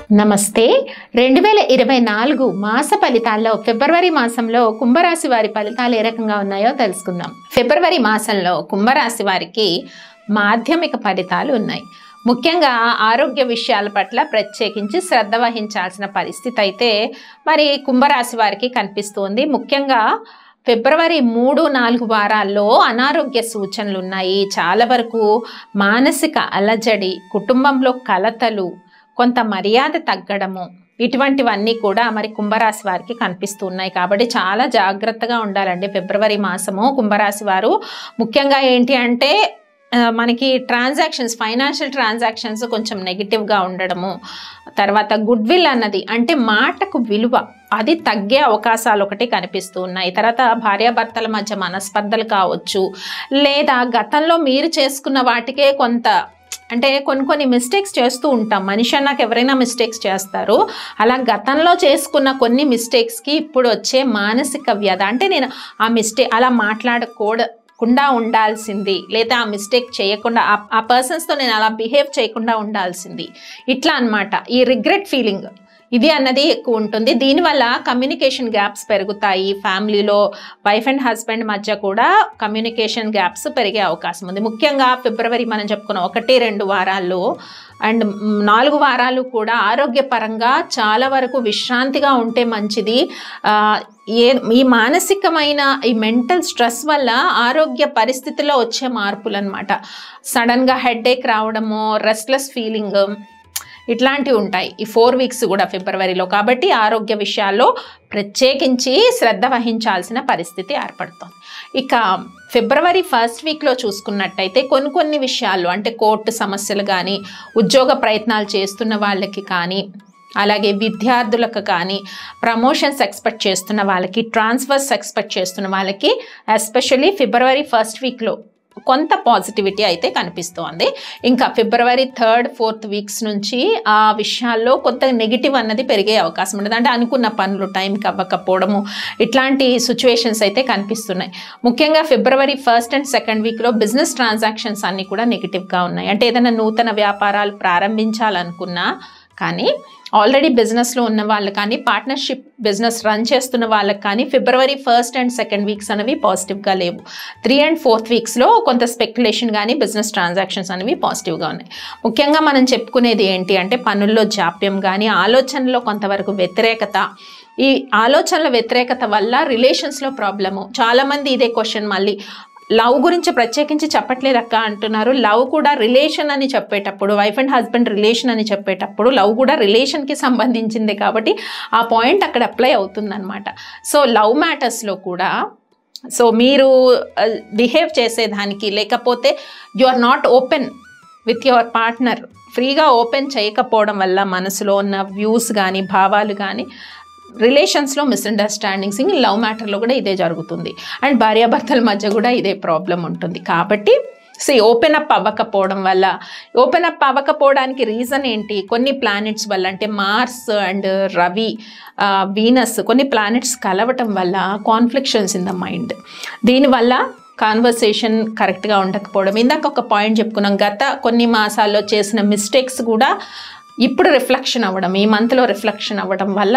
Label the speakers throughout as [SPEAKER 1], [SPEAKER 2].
[SPEAKER 1] నమస్తే రెండు వేల ఇరవై నాలుగు మాస ఫలితాల్లో ఫిబ్రవరి మాసంలో కుంభరాశి వారి ఫలితాలు ఏ రకంగా ఉన్నాయో తెలుసుకుందాం ఫిబ్రవరి మాసంలో కుంభరాశి వారికి మాధ్యమిక ఫలితాలు ఉన్నాయి ముఖ్యంగా ఆరోగ్య విషయాల పట్ల ప్రత్యేకించి శ్రద్ధ వహించాల్సిన పరిస్థితి అయితే మరి కుంభరాశి వారికి కనిపిస్తోంది ముఖ్యంగా ఫిబ్రవరి మూడు నాలుగు వారాల్లో అనారోగ్య సూచనలు ఉన్నాయి చాలా వరకు మానసిక అలజడి కుటుంబంలో కలతలు కొంత మర్యాద తగ్గడము ఇటువంటివన్నీ కూడా మరి కుంభరాశి వారికి కనిపిస్తున్నాయి కాబట్టి చాలా జాగ్రత్తగా ఉండాలండి ఫిబ్రవరి మాసము కుంభరాశి వారు ముఖ్యంగా ఏంటి అంటే ఆ, మనకి ట్రాన్సాక్షన్స్ ఫైనాన్షియల్ ట్రాన్సాక్షన్స్ కొంచెం నెగిటివ్గా ఉండడము తర్వాత గుడ్ విల్ అన్నది అంటే మాటకు విలువ అది తగ్గే అవకాశాలు ఒకటి కనిపిస్తూ ఉన్నాయి తర్వాత భార్యాభర్తల మధ్య మనస్పర్ధలు కావచ్చు లేదా గతంలో మీరు చేసుకున్న వాటికే కొంత అంటే కొన్ని కొన్ని మిస్టేక్స్ చేస్తూ ఉంటాం మనిషి అన్నాక ఎవరైనా మిస్టేక్స్ చేస్తారు అలా గతంలో చేసుకున్న కొన్ని మిస్టేక్స్కి ఇప్పుడు వచ్చే మానసిక వ్యధ అంటే నేను ఆ మిస్టేక్ అలా మాట్లాడకూడకుండా ఉండాల్సింది లేదా ఆ మిస్టేక్ చేయకుండా ఆ- ఆ పర్సన్స్తో నేను అలా బిహేవ్ చేయకుండా ఉండాల్సింది ఇట్లా అన్నమాట ఈ రిగ్రెట్ ఫీలింగ్ ఇది అన్నది ఎక్కువ ఉంటుంది దీనివల్ల కమ్యూనికేషన్ గ్యాప్స్ పెరుగుతాయి ఫ్యామిలీలో వైఫ్ అండ్ హస్బెండ్ మధ్య కూడా కమ్యూనికేషన్ గ్యాప్స్ పెరిగే అవకాశం ఉంది ముఖ్యంగా ఫిబ్రవరి మనం చెప్పుకున్న ఒకటి రెండు వారాల్లో అండ్ మ్, నాలుగు వారాలు కూడా ఆరోగ్యపరంగా చాలా వరకు విశ్రాంతిగా ఉంటే మంచిది ఆ, ఏ ఈ మానసికమైన ఈ మెంటల్ స్ట్రెస్ వల్ల ఆరోగ్య పరిస్థితిలో వచ్చే మార్పులు అనమాట సడన్గా హెడేక్ రావడము రెస్ట్లెస్ ఫీలింగ్ ఇట్లాంటివి ఉంటాయి ఈ ఫోర్ వీక్స్ కూడా ఫిబ్రవరిలో కాబట్టి ఆరోగ్య విషయాల్లో ప్రత్యేకించి శ్రద్ధ వహించాల్సిన పరిస్థితి ఏర్పడుతుంది ఇక ఫిబ్రవరి ఫస్ట్ వీక్లో చూసుకున్నట్టయితే కొన్ని కొన్ని విషయాలు అంటే కోర్టు సమస్యలు కానీ ఉద్యోగ ప్రయత్నాలు చేస్తున్న వాళ్ళకి కానీ అలాగే విద్యార్థులకు కానీ ప్రమోషన్స్ ఎక్స్పెక్ట్ చేస్తున్న వాళ్ళకి ట్రాన్స్ఫర్స్ ఎక్స్పెక్ట్ చేస్తున్న వాళ్ళకి ఎస్పెషల్లీ ఫిబ్రవరి ఫస్ట్ వీక్లో కొంత పాజిటివిటీ అయితే కనిపిస్తోంది ఇంకా ఫిబ్రవరి థర్డ్ ఫోర్త్ వీక్స్ నుంచి ఆ విషయాల్లో కొంత నెగిటివ్ అన్నది పెరిగే అవకాశం ఉంటుంది అంటే అనుకున్న పనులు టైంకి అవ్వకపోవడము ఇట్లాంటి సిచ్యువేషన్స్ అయితే కనిపిస్తున్నాయి ముఖ్యంగా ఫిబ్రవరి ఫస్ట్ అండ్ సెకండ్ వీక్లో బిజినెస్ ట్రాన్సాక్షన్స్ అన్నీ కూడా నెగిటివ్గా ఉన్నాయి అంటే ఏదైనా నూతన వ్యాపారాలు ప్రారంభించాలనుకున్నా కానీ ఆల్రెడీ బిజినెస్లో ఉన్న వాళ్ళు కానీ పార్ట్నర్షిప్ బిజినెస్ రన్ చేస్తున్న వాళ్ళకి కానీ ఫిబ్రవరి ఫస్ట్ అండ్ సెకండ్ వీక్స్ అనేవి పాజిటివ్గా లేవు త్రీ అండ్ ఫోర్త్ వీక్స్లో కొంత స్పెక్యులేషన్ కానీ బిజినెస్ ట్రాన్సాక్షన్స్ అనేవి పాజిటివ్గా ఉన్నాయి ముఖ్యంగా మనం చెప్పుకునేది ఏంటి అంటే పనుల్లో జాప్యం కానీ ఆలోచనలో కొంతవరకు వ్యతిరేకత ఈ ఆలోచనల వ్యతిరేకత వల్ల రిలేషన్స్లో ప్రాబ్లము చాలామంది ఇదే క్వశ్చన్ మళ్ళీ లవ్ గురించి ప్రత్యేకించి చెప్పట్లేదు అక్క అంటున్నారు లవ్ కూడా రిలేషన్ అని చెప్పేటప్పుడు వైఫ్ అండ్ హస్బెండ్ రిలేషన్ అని చెప్పేటప్పుడు లవ్ కూడా రిలేషన్కి సంబంధించిందే కాబట్టి ఆ పాయింట్ అక్కడ అప్లై అవుతుందన్నమాట సో లవ్ మ్యాటర్స్లో కూడా సో మీరు బిహేవ్ చేసేదానికి లేకపోతే you are not open with your partner ఫ్రీగా ఓపెన్ చేయకపోవడం వల్ల మనసులో ఉన్న వ్యూస్ కానీ భావాలు కానీ రిలేషన్స్లో మిస్అండర్స్టాండింగ్స్ ఇంక లవ్ మ్యాటర్లో కూడా ఇదే జరుగుతుంది అండ్ భార్యాభర్తల మధ్య కూడా ఇదే ప్రాబ్లం ఉంటుంది కాబట్టి సో ఓపెన్ అప్ అవ్వకపోవడం వల్ల ఓపెన్ అప్ అవ్వకపోవడానికి రీజన్ ఏంటి కొన్ని ప్లానెట్స్ వల్ల అంటే మార్స్ అండ్ రవి వీనస్ కొన్ని ప్లానెట్స్ కలవటం వల్ల కాన్ఫ్లిక్షన్స్ ఇన్ ద మైండ్ దీనివల్ల కాన్వర్సేషన్ కరెక్ట్గా ఉండకపోవడం ఇందాక ఒక పాయింట్ చెప్పుకున్నాం గత కొన్ని మాసాల్లో చేసిన మిస్టేక్స్ కూడా ఇప్పుడు రిఫ్లెక్షన్ అవ్వడం ఈ మంత్లో రిఫ్లెక్షన్ అవ్వడం వల్ల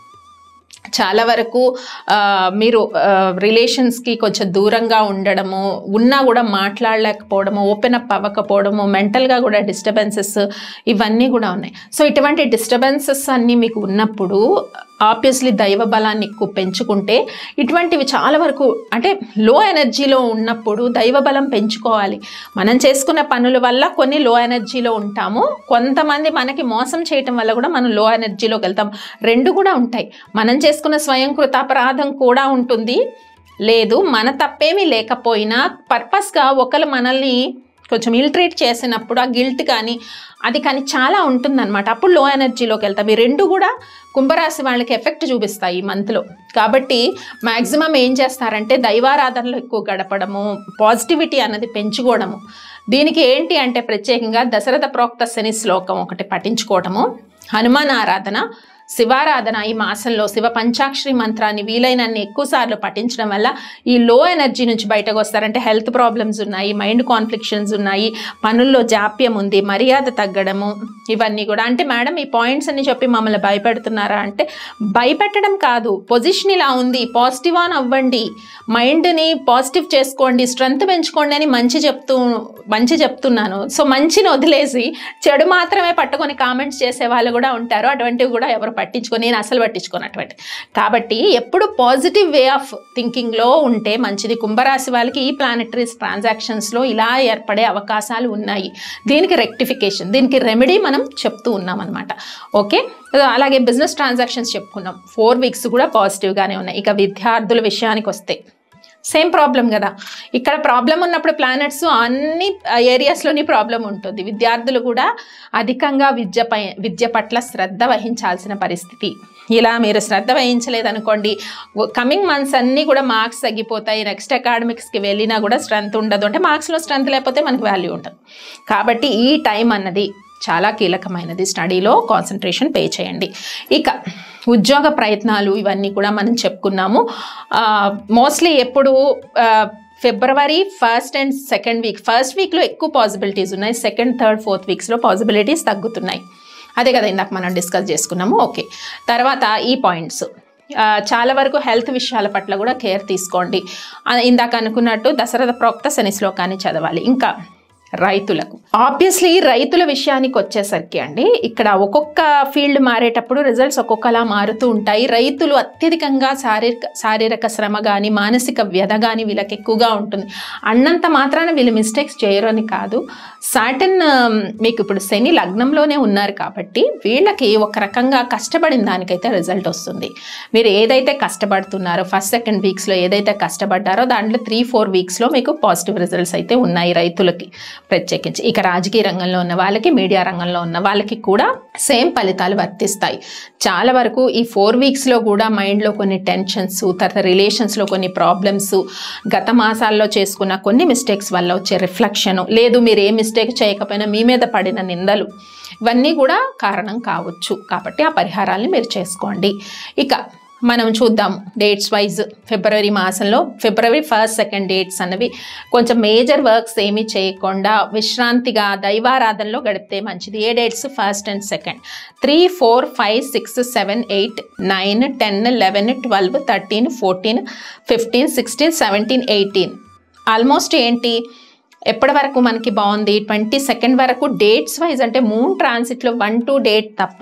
[SPEAKER 1] చాలా వరకు ఆ, మీరు రిలేషన్స్కి కొంచెం దూరంగా ఉండడము ఉన్నా కూడా మాట్లాడలేకపోవడము ఓపెన్ అప్ అవ్వకపోవడము మెంటల్గా కూడా డిస్టర్బెన్సెస్ ఇవన్నీ కూడా ఉన్నాయి సో ఇటువంటి డిస్టర్బెన్సెస్ అన్నీ మీకు ఉన్నప్పుడు ఆబ్వియస్లీ దైవ బలాన్ని ఎక్కువ పెంచుకుంటే ఇటువంటివి చాలా వరకు అంటే లో ఎనర్జీలో ఉన్నప్పుడు దైవ బలం పెంచుకోవాలి మనం చేసుకున్న పనుల వల్ల కొన్ని లో ఎనర్జీలో ఉంటాము కొంతమంది మనకి మోసం చేయటం వల్ల కూడా మనం లో ఎనర్జీలోకి వెళ్తాం రెండు కూడా ఉంటాయి మనం చేసుకున్న స్వయం కృతాపరాధం కూడా ఉంటుంది లేదు మన తప్పేమీ లేకపోయినా పర్పస్గా ఒకరు మనల్ని కొంచెం ఇల్ట్రేట్ చేసినప్పుడు ఆ గిల్ట్ కానీ అది కానీ చాలా ఉంటుందన్నమాట అప్పుడు లో ఎనర్జీలోకి వెళ్తాం ఈ రెండు కూడా కుంభరాశి వాళ్ళకి ఎఫెక్ట్ చూపిస్తాయి ఈ మంత్లో కాబట్టి మ్యాక్సిమం ఏం చేస్తారంటే దైవారాధనలో ఎక్కువ గడపడము పాజిటివిటీ అన్నది పెంచుకోవడము దీనికి ఏంటి అంటే ప్రత్యేకంగా దశరథ ప్రోక్త శని శ్లోకం ఒకటి పఠించుకోవడము హనుమాన్ ఆరాధన శివారాధన ఈ మాసంలో శివ పంచాక్షరి మంత్రాన్ని వీలైనన్ని ఎక్కువ సార్లు పఠించడం వల్ల ఈ లో ఎనర్జీ నుంచి బయటకు వస్తారంటే హెల్త్ ప్రాబ్లమ్స్ ఉన్నాయి మైండ్ కాన్ఫ్లిక్షన్స్ ఉన్నాయి పనుల్లో జాప్యం ఉంది మర్యాద తగ్గడము ఇవన్నీ కూడా అంటే మేడం ఈ పాయింట్స్ అన్ని చెప్పి మమ్మల్ని భయపెడుతున్నారా అంటే భయపెట్టడం కాదు పొజిషన్ ఇలా ఉంది పాజిటివ్ ఆన్ అవ్వండి మైండ్ని పాజిటివ్ చేసుకోండి స్ట్రెంగ్త్ పెంచుకోండి అని మంచి చెప్తూ మంచి చెప్తున్నాను సో మంచిని వదిలేసి చెడు మాత్రమే పట్టుకొని కామెంట్స్ చేసే వాళ్ళు కూడా ఉంటారు అటువంటివి కూడా ఎవరు పట్టించుకొని నేను అసలు పట్టించుకోను అటువంటి కాబట్టి ఎప్పుడు పాజిటివ్ వే ఆఫ్ థింకింగ్లో ఉంటే మంచిది కుంభరాశి వాళ్ళకి ఈ ప్లానటరీస్ ట్రాన్సాక్షన్స్లో ఇలా ఏర్పడే అవకాశాలు ఉన్నాయి దీనికి రెక్టిఫికేషన్ దీనికి రెమెడీ మనం చెప్తూ ఉన్నాం అనమాట ఓకే అలాగే బిజినెస్ ట్రాన్సాక్షన్స్ చెప్పుకున్నాం ఫోర్ వీక్స్ కూడా పాజిటివ్గానే ఉన్నాయి ఇక విద్యార్థుల విషయానికి వస్తే సేమ్ ప్రాబ్లం కదా ఇక్కడ ప్రాబ్లం ఉన్నప్పుడు ప్లానెట్స్ అన్ని ఏరియాస్లోని ప్రాబ్లం ఉంటుంది విద్యార్థులు కూడా అధికంగా విద్య పై విద్య పట్ల శ్రద్ధ వహించాల్సిన పరిస్థితి ఇలా మీరు శ్రద్ధ వహించలేదనుకోండి కమింగ్ మంత్స్ అన్నీ కూడా మార్క్స్ తగ్గిపోతాయి నెక్స్ట్ అకాడమిక్స్కి వెళ్ళినా కూడా స్ట్రెంత్ ఉండదు అంటే మార్క్స్లో స్ట్రెంత్ లేకపోతే మనకు వాల్యూ ఉండదు కాబట్టి ఈ టైం అన్నది చాలా కీలకమైనది స్టడీలో కాన్సన్ట్రేషన్ పే చేయండి ఇక ఉద్యోగ ప్రయత్నాలు ఇవన్నీ కూడా మనం చెప్పుకున్నాము మోస్ట్లీ ఎప్పుడు ఆ, ఫిబ్రవరి first and second week first వీక్లో ఎక్కువ పాసిబిలిటీస్ ఉన్నాయి సెకండ్ థర్డ్ ఫోర్త్ వీక్స్లో పాసిబిలిటీస్ తగ్గుతున్నాయి అదే కదా ఇందాక మనం డిస్కస్ చేసుకున్నాము ఓకే తర్వాత ఈ పాయింట్స్ ఆ, చాలా వరకు హెల్త్ విషయాల పట్ల కూడా కేర్ తీసుకోండి ఆ, ఇందాక అనుకున్నట్టు దశరథ ప్రోక్త శని శ్లోకాన్ని చదవాలి ఇంకా రైతులకు ఆబ్వియస్లీ రైతుల విషయానికి వచ్చేసరికి అండి ఇక్కడ ఒక్కొక్క ఫీల్డ్ మారేటప్పుడు రిజల్ట్స్ ఒక్కొక్కలా మారుతూ ఉంటాయి రైతులు అత్యధికంగా శారీరక శారీరక శ్రమ కానీ మానసిక వ్యధ కానీ వీళ్ళకి ఎక్కువగా ఉంటుంది అన్నంత మాత్రాన వీళ్ళు మిస్టేక్స్ చేయరు అని కాదు సాటన్ మీకు ఇప్పుడు శని లగ్నంలోనే ఉన్నారు కాబట్టి వీళ్ళకి ఒక రకంగా కష్టపడిన దానికైతే రిజల్ట్ వస్తుంది మీరు ఏదైతే కష్టపడుతున్నారో ఫస్ట్ సెకండ్ వీక్స్లో ఏదైతే కష్టపడ్డారో దాంట్లో త్రీ ఫోర్ వీక్స్లో మీకు పాజిటివ్ రిజల్ట్స్ అయితే ఉన్నాయి రైతులకి ప్రత్యేకించి ఇక రాజకీయ రంగంలో ఉన్న వాళ్ళకి మీడియా రంగంలో ఉన్న వాళ్ళకి కూడా సేమ్ ఫలితాలు వర్తిస్తాయి చాలా వరకు ఈ ఫోర్ వీక్స్లో కూడా మైండ్లో కొన్ని టెన్షన్స్ తర్వాత రిలేషన్స్లో కొన్ని ప్రాబ్లమ్స్ గత మాసాల్లో చేసుకున్న కొన్ని మిస్టేక్స్ వల్ల వచ్చే రిఫ్లెక్షన్ లేదు మీరు ఏ మిస్టేక్ చేయకపోయినా మీ మీద పడిన నిందలు ఇవన్నీ కూడా కారణం కావచ్చు కాబట్టి ఆ పరిహారాల్ని మీరు చేసుకోండి ఇక మనం చూద్దాం డేట్స్ వైజ్ ఫిబ్రవరి మాసంలో ఫిబ్రవరి ఫస్ట్ సెకండ్ డేట్స్ అన్నవి కొంచెం మేజర్ వర్క్స్ ఏమీ చేయకుండా విశ్రాంతిగా దైవారాధనలో గడిపితే మంచిది ఏ dates first and second three four five six seven eight nine ten eleven twelve thirteen fourteen fifteen sixteen seventeen eighteen almost ఏంటి ఎప్పటి వరకు మనకి బాగుంది ట్వంటీ సెకండ్ వరకు డేట్స్ వైజ్ అంటే మూన్ ట్రాన్సిట్లో వన్ టూ డేట్ తప్ప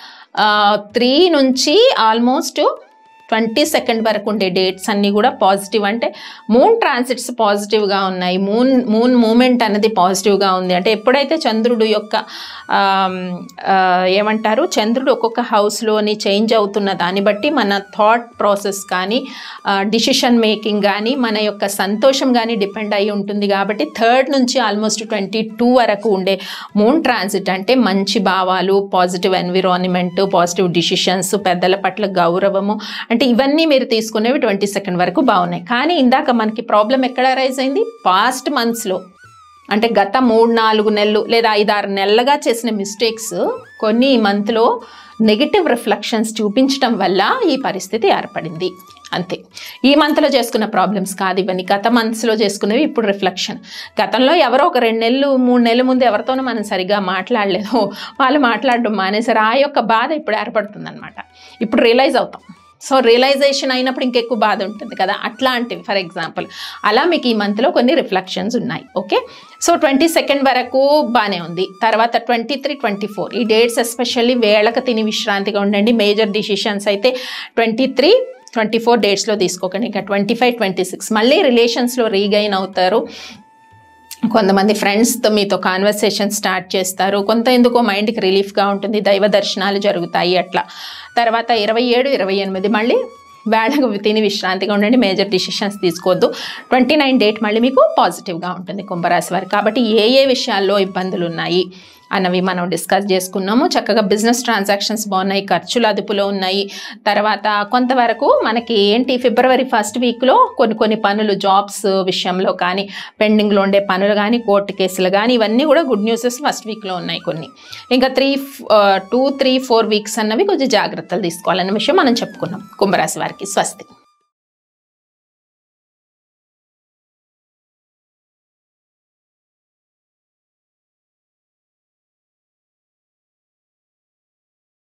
[SPEAKER 1] త్రీ నుంచి ఆల్మోస్ట్ ట్వంటీ సెకండ్ వరకు ఉండే డేట్స్ అన్నీ కూడా పాజిటివ్ అంటే మూన్ ట్రాన్సిట్స్ పాజిటివ్గా ఉన్నాయి మూన్ మూన్ మూమెంట్ అనేది పాజిటివ్గా ఉంది అంటే ఎప్పుడైతే చంద్రుడు యొక్క ఆమ్, ఆ, ఏమంటారు చంద్రుడు ఒక్కొక్క హౌస్లోని చేంజ్ అవుతున్న దాన్ని బట్టి మన థాట్ ప్రాసెస్ కానీ డిసిషన్ మేకింగ్ కానీ మన యొక్క సంతోషం కానీ డిపెండ్ అయి ఉంటుంది కాబట్టి థర్డ్ నుంచి ఆల్మోస్ట్ ట్వంటీ టూ వరకు ఉండే మూన్ ట్రాన్సిట్ అంటే మంచి భావాలు పాజిటివ్ ఎన్విరాన్మెంట్ పాజిటివ్ డిసిషన్స్ పెద్దల పట్ల గౌరవము అంటే ఇవన్నీ మీరు తీసుకునేవి ట్వంటీ సెకండ్ వరకు బాగున్నాయి కానీ ఇందాక మనకి ప్రాబ్లం ఎక్కడ రైజ్ అయింది పాస్ట్ మంత్స్లో అంటే గత మూడు నాలుగు నెలలు లేదా ఐదారు నెలలుగా చేసిన మిస్టేక్స్ కొన్ని ఈ మంత్లో నెగిటివ్ రిఫ్లెక్షన్స్ చూపించడం వల్ల ఈ పరిస్థితి ఏర్పడింది అంతే ఈ మంత్లో చేసుకున్న ప్రాబ్లమ్స్ కాదు ఇవన్నీ గత మంత్స్లో చేసుకునేవి ఇప్పుడు రిఫ్లెక్షన్ గతంలో ఎవరో ఒక రెండు నెలలు మూడు నెలల ముందు ఎవరితోనో మనం సరిగా మాట్లాడలేదు వాళ్ళు మాట్లాడడం మానేసారు ఆ యొక్క బాధ ఇప్పుడు ఏర్పడుతుంది ఇప్పుడు రియలైజ్ అవుతాం సో రియలైజేషన్ అయినప్పుడు ఇంకెక్కువ బాధ ఉంటుంది కదా అట్లాంటివి ఫర్ ఎగ్జాంపుల్ అలా మీకు ఈ మంత్లో కొన్ని రిఫ్లెక్షన్స్ ఉన్నాయి ఓకే సో ట్వంటీ సెకండ్ వరకు బాగానే ఉంది తర్వాత ట్వంటీ త్రీ ట్వంటీ ఫోర్ ఈ డేట్స్ ఎస్పెషల్లీ వేళకు తిని విశ్రాంతిగా ఉండండి మేజర్ డిసిషన్స్ అయితే ట్వంటీ త్రీ ట్వంటీ ఫోర్ డేట్స్లో తీసుకోకండి ఇంకా ట్వంటీ ఫైవ్ ట్వంటీ సిక్స్ మళ్ళీ రిలేషన్స్లో రీగైన్ అవుతారు కొంతమంది ఫ్రెండ్స్తో మీతో కాన్వర్సేషన్ స్టార్ట్ చేస్తారు కొంత ఎందుకో మైండ్కి రిలీఫ్గా ఉంటుంది దైవ దర్శనాలు జరుగుతాయి అట్లా తర్వాత ఇరవై ఏడు ఇరవై ఎనిమిది మళ్ళీ వేళకు తిని విశ్రాంతిగా ఉండండి మేజర్ డిసిషన్స్ తీసుకోవద్దు ట్వంటీ నైన్ డేట్ మళ్ళీ మీకు పాజిటివ్గా ఉంటుంది కుంభరాశి వారికి కాబట్టి ఏ ఏ విషయాల్లో ఇబ్బందులు ఉన్నాయి అన్నవి మనం డిస్కస్ చేసుకున్నాము చక్కగా బిజినెస్ ట్రాన్సాక్షన్స్ బాగున్నాయి ఖర్చులు అదుపులో ఉన్నాయి తర్వాత కొంతవరకు మనకి ఏంటి ఫిబ్రవరి ఫస్ట్ వీక్లో కొన్ని కొన్ని పనులు జాబ్స్ విషయంలో కానీ పెండింగ్లో ఉండే పనులు కానీ కోర్టు కేసులు కానీ ఇవన్నీ కూడా గుడ్ న్యూసెస్ ఫస్ట్ వీక్లో ఉన్నాయి కొన్ని ఇంకా three two three four weeks అన్నవి కొంచెం జాగ్రత్తలు తీసుకోవాలన్న విషయం మనం చెప్పుకున్నాం కుంభరాశి వారికి స్వస్తి